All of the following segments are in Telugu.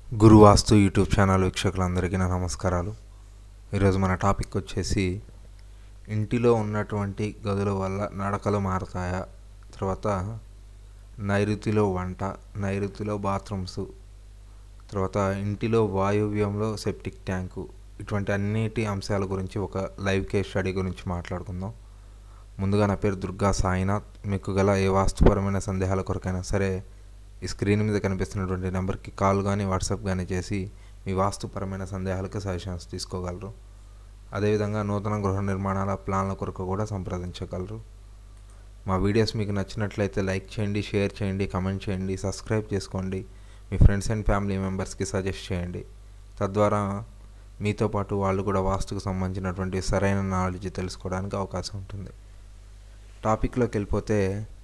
గురువాస్తు యూట్యూబ్ ఛానల్ వీక్షకులందరికీ నా నమస్కారాలు ఈరోజు మన టాపిక్ వచ్చేసి ఇంటిలో ఉన్నటువంటి గదుల వల్ల నడకలు మారతాయా తర్వాత నైరుతిలో వంట నైరుతిలో బాత్రూమ్స్ తర్వాత ఇంటిలో వాయువ్యంలో సెప్టిక్ ట్యాంకు ఇటువంటి అన్నిటి అంశాల గురించి ఒక లైవ్ కేస్ స్టడీ గురించి మాట్లాడుకుందాం ముందుగా నా పేరు దుర్గా సాయినాథ్ మీకు గల ఏ వాస్తుపరమైన సందేహాల కొరకైనా సరే ఈ స్క్రీన్ మీద కనిపిస్తున్నటువంటి నెంబర్కి కాల్ కానీ వాట్సాప్ కానీ చేసి మీ వాస్తుపరమైన సందేహాలకు సజెషన్స్ తీసుకోగలరు అదేవిధంగా నూతన గృహ నిర్మాణాల ప్లాన్ల కొరకు కూడా సంప్రదించగలరు మా వీడియోస్ మీకు నచ్చినట్లయితే లైక్ చేయండి షేర్ చేయండి కమెంట్ చేయండి సబ్స్క్రైబ్ చేసుకోండి మీ ఫ్రెండ్స్ అండ్ ఫ్యామిలీ మెంబర్స్కి సజెస్ట్ చేయండి తద్వారా మీతో పాటు వాళ్ళు కూడా వాస్తుకు సంబంధించినటువంటి సరైన నాలెడ్జ్ తెలుసుకోవడానికి అవకాశం ఉంటుంది టాపిక్లోకి వెళ్ళిపోతే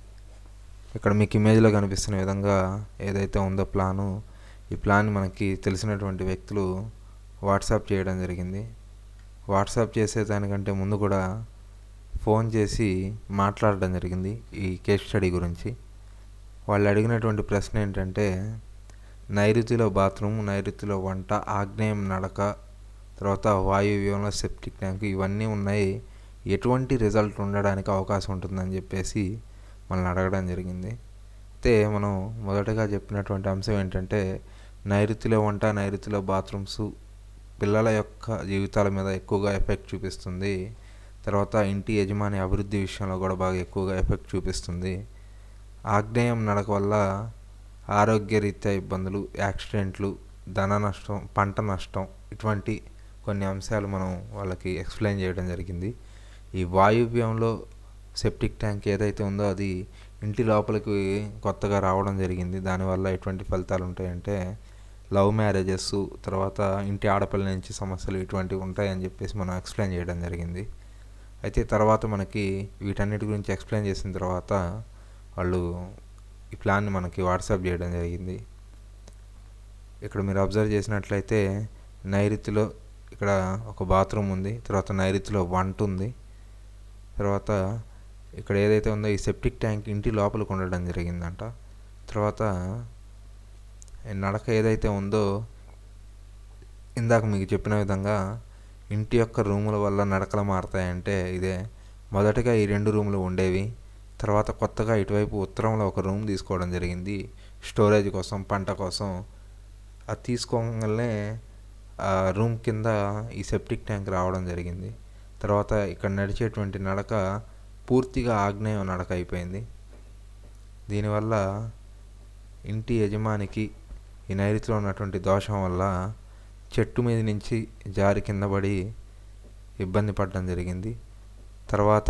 ఇక్కడ మీకు ఇమేజ్లో కనిపిస్తున్న విధంగా ఏదైతే ఉందో ప్లాను ఈ ప్లాన్ మనకి తెలిసినటువంటి వ్యక్తులు వాట్సాప్ చేయడం జరిగింది వాట్సాప్ చేసేదానికంటే ముందు కూడా ఫోన్ చేసి మాట్లాడడం జరిగింది ఈ కేస్ స్టడీ గురించి వాళ్ళు అడిగినటువంటి ప్రశ్న ఏంటంటే నైరుతిలో బాత్రూమ్ నైరుతిలో వంట ఆగ్నేయం నడక తర్వాత వాయువ్యంలో సెప్టిక్ ట్యాంక్ ఇవన్నీ ఉన్నాయి ఎటువంటి రిజల్ట్ ఉండడానికి అవకాశం ఉంటుందని చెప్పేసి మనల్ని అడగడం జరిగింది అయితే మనం మొదటగా చెప్పినటువంటి అంశం ఏంటంటే నైరుతిలో వంట నైరుతిలో బాత్రూమ్స్ పిల్లల యొక్క జీవితాల మీద ఎక్కువగా ఎఫెక్ట్ చూపిస్తుంది తర్వాత ఇంటి యజమాని అభివృద్ధి విషయంలో కూడా బాగా ఎక్కువగా ఎఫెక్ట్ చూపిస్తుంది ఆగ్నేయం నడక వల్ల ఆరోగ్యరీత్యా ఇబ్బందులు యాక్సిడెంట్లు ధన నష్టం పంట నష్టం ఇటువంటి కొన్ని అంశాలు మనం వాళ్ళకి ఎక్స్ప్లెయిన్ చేయడం జరిగింది ఈ వాయువ్యంలో సెప్టిక్ ట్యాంక్ ఏదైతే ఉందో అది ఇంటి లోపలికి కొత్తగా రావడం జరిగింది దానివల్ల ఎటువంటి ఫలితాలు ఉంటాయంటే లవ్ మ్యారేజెస్ తర్వాత ఇంటి ఆడపిల్ల నుంచి సమస్యలు ఇటువంటివి ఉంటాయని చెప్పేసి మనం ఎక్స్ప్లెయిన్ చేయడం జరిగింది అయితే తర్వాత మనకి వీటన్నిటి గురించి ఎక్స్ప్లెయిన్ చేసిన తర్వాత వాళ్ళు ఈ ప్లాన్ని మనకి వాట్సాప్ చేయడం జరిగింది ఇక్కడ మీరు అబ్జర్వ్ చేసినట్లయితే నైరుతిలో ఇక్కడ ఒక బాత్రూమ్ ఉంది తర్వాత నైరుతిలో వంట ఉంది తర్వాత ఇక్కడ ఏదైతే ఉందో ఈ సెప్టిక్ ట్యాంక్ ఇంటి లోపలికి ఉండడం జరిగిందంట తర్వాత నడక ఏదైతే ఉందో ఇందాక మీకు చెప్పిన విధంగా ఇంటి యొక్క రూముల వల్ల నడకలు మారతాయంటే ఇదే మొదటగా ఈ రెండు రూములు ఉండేవి తర్వాత కొత్తగా ఇటువైపు ఉత్తరంలో ఒక రూమ్ తీసుకోవడం జరిగింది స్టోరేజ్ కోసం పంట కోసం అది తీసుకోగానే ఆ రూమ్ కింద ఈ సెప్టిక్ ట్యాంక్ రావడం జరిగింది తర్వాత ఇక్కడ నడిచేటువంటి నడక పూర్తిగా ఆగ్నేయం నడక అయిపోయింది దీనివల్ల ఇంటి యజమానికి ఈ నైరుతిలో ఉన్నటువంటి దోషం వల్ల చెట్టు మీద నుంచి జారి కింద పడి ఇబ్బంది పడడం జరిగింది తర్వాత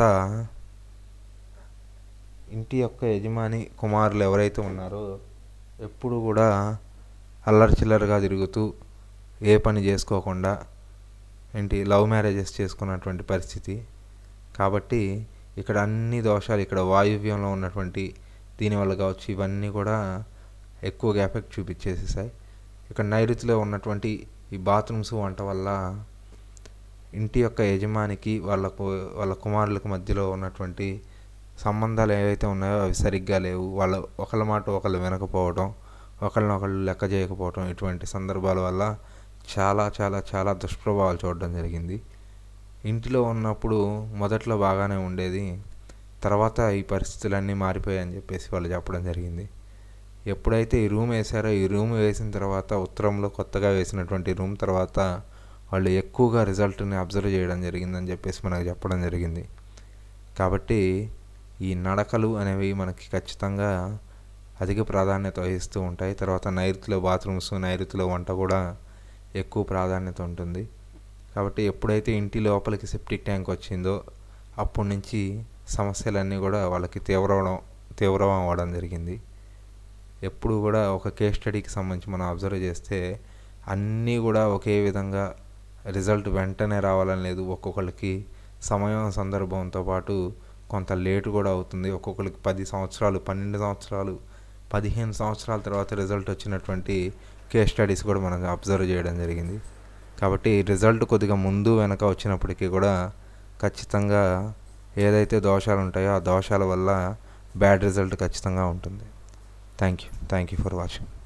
ఇంటి యొక్క యజమాని కుమారులు ఎవరైతే ఉన్నారో ఎప్పుడు కూడా అల్లరి చిల్లరగా తిరుగుతూ ఏ పని చేసుకోకుండా ఏంటి లవ్ మ్యారేజెస్ చేసుకున్నటువంటి పరిస్థితి కాబట్టి ఇక్కడ అన్ని దోషాలు ఇక్కడ వాయువ్యంలో ఉన్నటువంటి దీనివల్ల కావచ్చు ఇవన్నీ కూడా ఎక్కువగా ఎఫెక్ట్ చూపించేసేసాయి ఇక్కడ నైరుతిలో ఉన్నటువంటి ఈ బాత్రూమ్స్ వంట వల్ల ఇంటి యొక్క యజమానికి వాళ్ళకు వాళ్ళ కుమారులకు మధ్యలో ఉన్నటువంటి సంబంధాలు ఏవైతే ఉన్నాయో అవి సరిగ్గా లేవు వాళ్ళ ఒకళ్ళ మాట ఒకళ్ళు వినకపోవడం ఒకళ్ళనొకళ్ళు లెక్క చేయకపోవడం ఇటువంటి సందర్భాల వల్ల చాలా చాలా చాలా దుష్ప్రభావాలు చూడడం జరిగింది ఇంటిలో ఉన్నప్పుడు మొదట్లో బాగానే ఉండేది తర్వాత ఈ పరిస్థితులన్నీ మారిపోయాయని చెప్పేసి వాళ్ళు చెప్పడం జరిగింది ఎప్పుడైతే ఈ రూమ్ వేసారో ఈ రూమ్ వేసిన తర్వాత ఉత్తరంలో కొత్తగా వేసినటువంటి రూమ్ తర్వాత వాళ్ళు ఎక్కువగా రిజల్ట్ని అబ్జర్వ్ చేయడం జరిగిందని చెప్పేసి మనకు చెప్పడం జరిగింది కాబట్టి ఈ నడకలు అనేవి మనకి ఖచ్చితంగా అధిక ప్రాధాన్యత వహిస్తూ ఉంటాయి తర్వాత నైరుతిలో బాత్రూమ్స్ నైరుతిలో వంట కూడా ఎక్కువ ప్రాధాన్యత ఉంటుంది కాబట్టి ఎప్పుడైతే ఇంటి లోపలికి సెప్టిక్ ట్యాంక్ వచ్చిందో అప్పటి నుంచి సమస్యలన్నీ కూడా వాళ్ళకి తీవ్రం తీవ్రం అవ్వడం జరిగింది ఎప్పుడు కూడా ఒక కేస్ స్టడీకి సంబంధించి మనం అబ్జర్వ్ చేస్తే అన్నీ కూడా ఒకే విధంగా రిజల్ట్ వెంటనే రావాలని లేదు ఒక్కొక్కరికి సమయం సందర్భంతో పాటు కొంత లేటు కూడా అవుతుంది ఒక్కొక్కరికి పది సంవత్సరాలు పన్నెండు సంవత్సరాలు పదిహేను సంవత్సరాల తర్వాత రిజల్ట్ వచ్చినటువంటి కేస్ స్టడీస్ కూడా మనం అబ్జర్వ్ చేయడం జరిగింది కాబట్టి రిజల్ట్ కొద్దిగా ముందు వెనక వచ్చినప్పటికీ కూడా ఖచ్చితంగా ఏదైతే దోషాలు ఉంటాయో ఆ దోషాల వల్ల బ్యాడ్ రిజల్ట్ ఖచ్చితంగా ఉంటుంది thank you thank you for watching